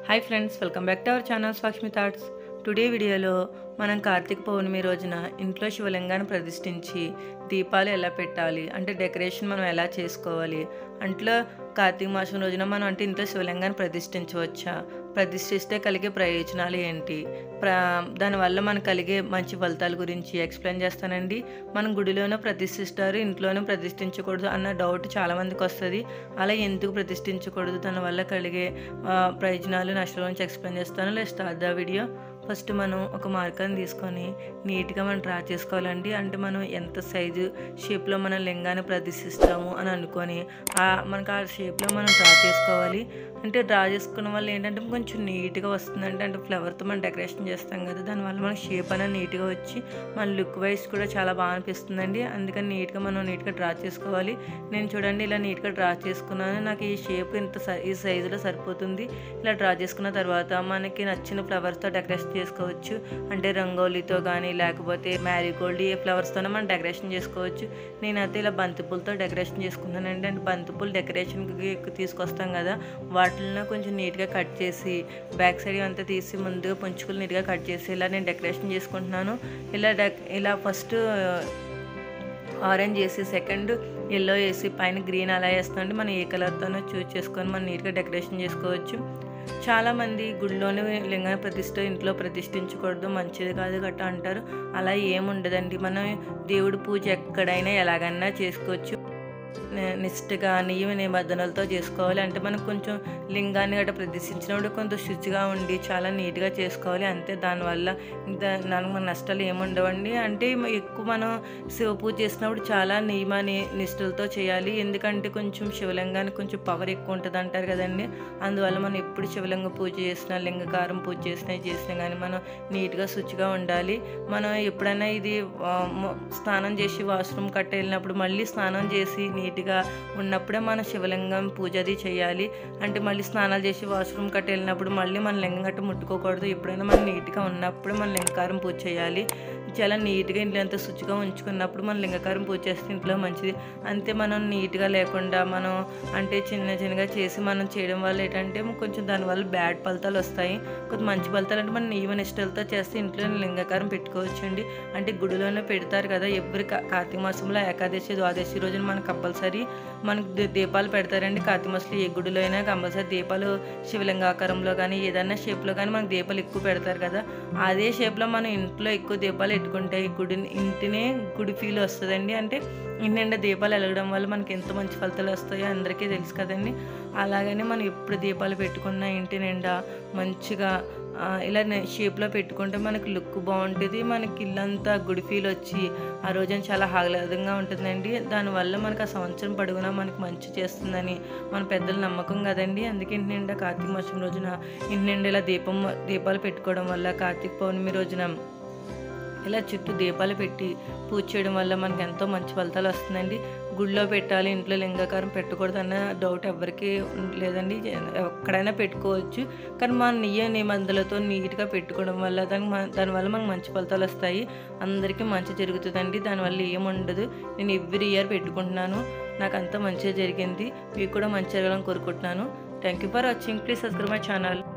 hi friends welcome back to our channel స్వాక్ష్మి thoughts today వీడియోలో మనం కార్తీక పౌర్ణమి రోజున ఇంట్లో శివలింగాన్ని ప్రతిష్ఠించి దీపాలు ఎలా పెట్టాలి అంటే డెకరేషన్ మనం ఎలా చేసుకోవాలి అంట్లో కార్తీక మాసం రోజున మనం అంటే ఇంట్లో శివలింగాన్ని ప్రతిష్ఠించవచ్చా ప్రతిష్ఠిస్తే కలిగే ప్రయోజనాలు ఏంటి ప్ర దానివల్ల మనకు కలిగే మంచి ఫలితాల గురించి ఎక్స్ప్లెయిన్ చేస్తానండి మనం గుడిలోనే ప్రతిష్ఠిస్తారు ఇంట్లోనే ప్రతిష్ఠించకూడదు అన్న డౌట్ చాలామందికి వస్తుంది అలా ఎందుకు ప్రతిష్ఠించకూడదు దానివల్ల కలిగే ఆ, ప్రయోజనాలు నష్టాల గురించి ఎక్స్ప్లెయిన్ చేస్తాను లేదా స్టార్ట్ ద వీడియో ఫస్ట్ మనం ఒక మార్కర్ని తీసుకొని నీట్గా మనం డ్రా చేసుకోవాలండి అంటే మనం ఎంత సైజు షేప్లో మనం లింగాన్ని ప్రదర్శిస్తాము అని అనుకొని ఆ మనకు ఆ షేప్లో మనం డ్రా చేసుకోవాలి అంటే డ్రా చేసుకున్న వల్ల ఏంటంటే కొంచెం నీట్గా వస్తుందంటే అంటే ఫ్లవర్తో మనం డెకరేషన్ చేస్తాం కదా దానివల్ల మనకి షేప్ అనేది నీట్గా వచ్చి మన లుక్ వైజ్ కూడా చాలా బాగా అనిపిస్తుందండి అందుకని నీట్గా మనం నీట్గా డ్రా చేసుకోవాలి నేను చూడండి ఇలా నీట్గా డ్రా చేసుకున్నాను నాకు ఈ షేప్ ఇంత సై- ఈ సైజులో సరిపోతుంది ఇలా డ్రా చేసుకున్న తర్వాత మనకి నచ్చిన ఫ్లవర్స్తో డెకరేషన్ చేసుకోవచ్చు అంటే రంగోలీతో కానీ లేకపోతే మ్యారీగోల్డ్ ఏ ఫ్లవర్స్తోనే మనం డెకరేషన్ చేసుకోవచ్చు నేనైతే ఇలా బంతిపూలతో డెకరేషన్ చేసుకున్నానండి అంటే బంతిపూలు డెకరేషన్కి తీసుకొస్తాం కదా వాటిని కొంచెం నీట్గా కట్ చేసి బ్యాక్ సైడ్ అంతా తీసి ముందుగా పుంచుకులు నీట్గా కట్ చేసి ఇలా నేను డెకరేషన్ చేసుకుంటున్నాను ఇలా డెక్ ఇలా ఫస్ట్ ఆరెంజ్ వేసి సెకండ్ ఎల్లో వేసి పైన గ్రీన్ అలా వేస్తామంటే మనం ఏ కలర్తోనో చూస్ చేసుకొని మనం నీట్గా డెకరేషన్ చేసుకోవచ్చు చాలామంది గుడిలోనే లింగాన్ని ప్రతిష్ఠ ఇంట్లో ప్రతిష్ఠించకూడదు మంచిది కాదు గట్ట అంటారు అలా ఏముండదండి మనం దేవుడి పూజ ఎక్కడైనా ఎలాగైనా చేసుకోవచ్చు ని- నిష్ఠగా నియమ నిబంధనలతో చేసుకోవాలి అంటే మనం కొంచెం లింగాన్ని గట్రా ప్రదర్శించినప్పుడు కొంచెం శుచిగా ఉండి చాలా నీట్గా చేసుకోవాలి అంతే దానివల్ల దా- దానికి మన నష్టాలు ఏముండవండి అంటే మ- ఎక్కువ మనం శివ పూజ చేసినప్పుడు చాలా నియమ ని- నిష్ఠలతో చేయాలి ఎందుకంటే కొంచెం శివలింగానికి కొంచెం పవర్ ఎక్కువ ఉంటుంది అంటారు కదండి అందువల్ల మనం ఎప్పుడు శివలింగ పూజ చేసినా లింగకారం పూజ చేసినా చేసినా కానీ మనం నీట్గా శుచిగా ఉండాలి మనం ఎప్పుడైనా ఇది ఆ, మ- స్నానం చేసి వాష్రూమ్ కట్ట వెళ్ళినప్పుడు మళ్ళీ స్నానం చేసి నీట్గా ఉన్నప్పుడే మన శివలింగం పూజ అది చేయాలి అంటే మళ్ళీ స్నానాలు చేసి వాష్రూమ్ కట్ట వెళ్ళినప్పుడు మళ్ళీ మన లింగం గట్ట ముట్టుకోకూడదు ఎప్పుడైనా మనం నీట్గా ఉన్నప్పుడే మన లింగకారం పూజ చేయాలి చాలా నీట్గా ఇంట్లో అంతా శుచిగా ఉంచుకున్నప్పుడు మన లింగకారం పూజ చేస్తే ఇంట్లో మంచిది అంతే మనం నీట్గా లేకుండా మనం అంటే చిన్న చిన్నగా చేసి మనం చేయడం వల్ల ఏంటంటే కొంచెం దానివల్ల బ్యాడ్ ఫలితాలు వస్తాయి కొంచెం మంచి ఫలితాలు అంటే మనం నియమ నిష్టలతో చేస్తే ఇంట్లో లింగకారం పెట్టుకోవచ్చండి అంటే గుడిలోనే పెడతారు కదా ఎవరి కా- కార్తీక మాసంలో ఏకాదశి ద్వాదశి రోజున మనకు కంపల్సరీ మనకు దీ- దీపాలు పెడతారండి కార్తీక మాసంలో ఏ గుడిలో అయినా కంపల్సరీ దీపాలు శివలింగాకారంలో కానీ ఏదైనా షేప్లో కానీ మనకు దీపాలు ఎక్కువ పెడతారు కదా అదే షేప్లో మనం ఇంట్లో ఎక్కువ దీపాలు పెట్టుకుంటే ఈ గుడి ఇంటినే గుడి ఫీల్ వస్తుందండి అంటే ఇంటి నిండా దీపాలు వెలగడం వల్ల మనకి ఎంత మంచి ఫలితాలు వస్తాయో అందరికీ తెలుసు కదండి అలాగనే మనం ఎప్పుడు దీపాలు పెట్టుకున్నా ఇంటి నిండా మంచిగా ఆ, ఇలా షేప్లో పెట్టుకుంటే మనకి లుక్ బాగుంటుంది మనకి ఇల్లంతా గుడి ఫీల్ వచ్చి ఆ రోజున చాలా ఆహ్లాదంగా ఉంటుందండి దానివల్ల మనకు ఆ సంవత్సరం పడుగునా మనకు మంచి చేస్తుందని మన పెద్దల నమ్మకం కదండి అందుకే ఇంటి నిండా కార్తీక మాసం రోజున ఇంటి నిండా ఇలా దీపం దీపాలు పెట్టుకోవడం వల్ల కార్తీక పౌర్ణమి రోజున ఇలా చుట్టూ దీపాలు పెట్టి పూజ చేయడం వల్ల మనకి ఎంతో మంచి ఫలితాలు వస్తుందండి గుడిలో పెట్టాలి ఇంట్లో లింగాకారం పెట్టకూడదు అన్న డౌట్ ఎవరికి లేదండి ఎక్కడైనా పెట్టుకోవచ్చు కానీ మన నియ నిబంధనలతో నీట్గా పెట్టుకోవడం వల్ల దానికి మన- దానివల్ల మనకు మంచి ఫలితాలు వస్తాయి అందరికీ మంచి జరుగుతుందండి దానివల్ల ఏముండదు నేను ఎవ్రీ ఇయర్ పెట్టుకుంటున్నాను నాకు అంతా మంచిగా జరిగింది మీకు కూడా మంచి జరగాలని కోరుకుంటున్నాను thank you for watching please subscribe my channel